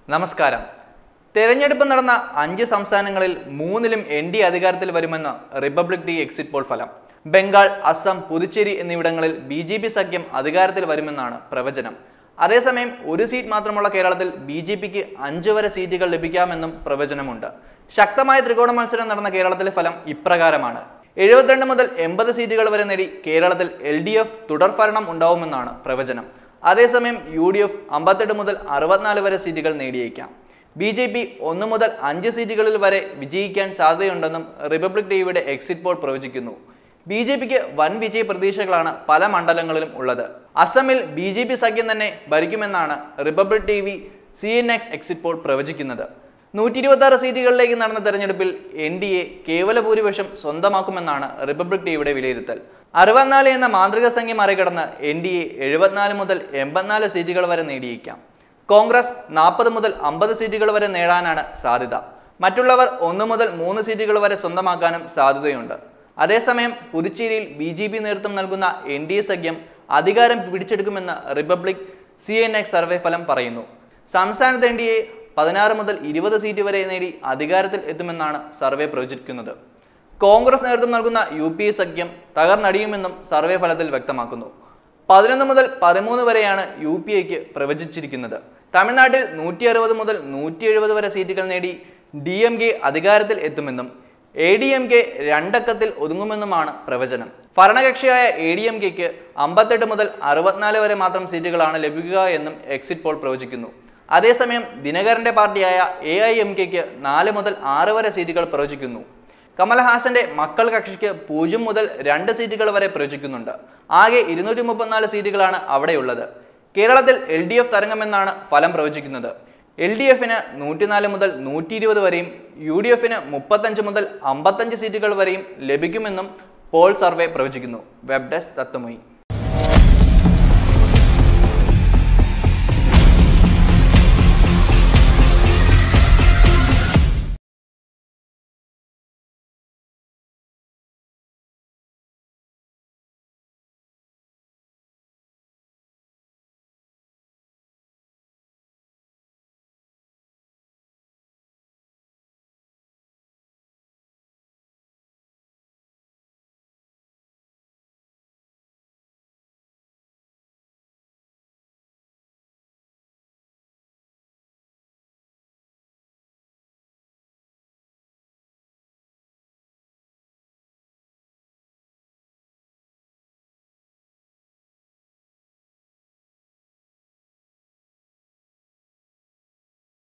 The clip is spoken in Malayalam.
നമസ്കാരം തെരഞ്ഞെടുപ്പ് നടന്ന അഞ്ച് സംസ്ഥാനങ്ങളിൽ മൂന്നിലും എൻ ഡി അധികാരത്തിൽ വരുമെന്ന് റിപ്പബ്ലിക് ഡി എക്സിറ്റ് പോൾ ഫലം ബംഗാൾ അസം പുതുച്ചേരി എന്നിവിടങ്ങളിൽ ബി ജെ പി സഖ്യം അധികാരത്തിൽ വരുമെന്നാണ് പ്രവചനം അതേസമയം ഒരു സീറ്റ് മാത്രമുള്ള കേരളത്തിൽ ബി ജെ പിക്ക് അഞ്ച് വരെ സീറ്റുകൾ ലഭിക്കാമെന്നും പ്രവചനമുണ്ട് ശക്തമായ ത്രികോണ മത്സരം നടന്ന കേരളത്തിലെ ഫലം ഇപ്രകാരമാണ് എഴുപത്തിരണ്ട് മുതൽ എൺപത് സീറ്റുകൾ വരെ നേടി കേരളത്തിൽ എൽ ഡി എഫ് തുടർഭരണം ഉണ്ടാവുമെന്നാണ് പ്രവചനം അതേസമയം യു ഡി എഫ് അമ്പത്തെട്ട് മുതൽ അറുപത്തിനാല് വരെ സീറ്റുകൾ നേടിയേക്കാം ബി ജെ പി ഒന്ന് മുതൽ അഞ്ച് സീറ്റുകളിൽ വരെ വിജയിക്കാൻ സാധ്യതയുണ്ടെന്നും റിപ്പബ്ലിക് ടിവിയുടെ എക്സിറ്റ് പോൾ പ്രവചിക്കുന്നു ബി ജെ പിക്ക് വൻ വിജയ പ്രതീക്ഷകളാണ് പല മണ്ഡലങ്ങളിലും ഉള്ളത് അസമിൽ ബി ജെ പി സഖ്യം തന്നെ ഭരിക്കുമെന്നാണ് Republic T V C N X exit poll പ്രവചിക്കുന്നത് നൂറ്റി ഇരുപത്തി ആറ് സീറ്റുകളിലേക്ക് നടന്ന തെരഞ്ഞെടുപ്പിൽ എൻ ഡി എ കേവല ഭൂരിപക്ഷം സ്വന്തമാക്കുമെന്നാണ് റിപ്പബ്ലിക് ടിവിയുടെ വിലയിരുത്തൽ അറുപത്തിനാല് എന്ന മാന്ത്രിക സംഖ്യ മറികടന്ന് എൻ ഡി എ എഴുപത്തിനാല് മുതൽ എൺപത്തിനാല് സീറ്റുകൾ വരെ നേടിയേക്കാം കോൺഗ്രസ് നാൽപ്പത് മുതൽ അമ്പത് സീറ്റുകൾ വരെ നേടാനാണ് സാധ്യത മറ്റുള്ളവർ ഒന്ന് മുതൽ മൂന്ന് സീറ്റുകൾ വരെ സ്വന്തമാക്കാനും സാധ്യതയുണ്ട് അതേസമയം പുതുച്ചേരിയിൽ ബി ജെ പി നേതൃത്വം നൽകുന്ന എൻ ഡി എ സഖ്യം അധികാരം പിടിച്ചെടുക്കുമെന്ന് Republic C N X survey ഫലം പറയുന്നു സംസ്ഥാനത്ത് എൻ ഡി എ പതിനാറ് മുതൽ ഇരുപത് സീറ്റ് വരെ നേടി അധികാരത്തിൽ എത്തുമെന്നാണ് സർവേ പ്രവചിക്കുന്നത് കോൺഗ്രസ് നേതൃത്വം നൽകുന്ന യു പി എ സഖ്യം തകർന്നടിയുമെന്നും സർവേ ഫലത്തിൽ വ്യക്തമാക്കുന്നു പതിനൊന്ന് മുതൽ പതിമൂന്ന് വരെയാണ് യു പി എക്ക് പ്രവചിച്ചിരിക്കുന്നത് തമിഴ്നാട്ടിൽ നൂറ്റി അറുപത് മുതൽ നൂറ്റി എഴുപത് വരെ സീറ്റുകൾ നേടി ഡി എം കെ അധികാരത്തിൽ എത്തുമെന്നും എ ഡി എം കെ രണ്ടക്കത്തിൽ ഒതുങ്ങുമെന്നുമാണ് പ്രവചനം ഭരണകക്ഷിയായ എ ഡി എം കെക്ക് അമ്പത്തെട്ട് മുതൽ അറുപത്തിനാല് വരെ മാത്രം സീറ്റുകളാണ് ലഭിക്കുക എന്നും എക്സിറ്റ് പോൾ പ്രവചിക്കുന്നു അതേസമയം ദിനകരന്റെ പാർട്ടിയായ എ ഐ എം കെക്ക് നാല് മുതൽ ആറ് വരെ സീറ്റുകൾ പ്രവചിക്കുന്നു കമൽഹാസന്റെ മക്കൾ കക്ഷിക്ക് പൂജ്യം മുതൽ രണ്ട് സീറ്റുകൾ വരെ പ്രവചിക്കുന്നുണ്ട് ആകെ ഇരുന്നൂറ്റി മുപ്പത്തിനാല് സീറ്റുകളാണ് അവിടെയുള്ളത് കേരളത്തിൽ എൽ ഡി എഫ് തരംഗമെന്നാണ് ഫലം പ്രവചിക്കുന്നത് എൽ ഡി എഫിന് നൂറ്റിനാല് മുതൽ നൂറ്റി ഇരുപത് വരെയും യു ഡി എഫിന് മുപ്പത്തഞ്ച് മുതൽ അമ്പത്തഞ്ച് സീറ്റുകൾ വരെയും ലഭിക്കുമെന്നും പോൾ സർവേ പ്രവചിക്കുന്നു വെബ് ഡെസ്ക് തത്വമൊഴി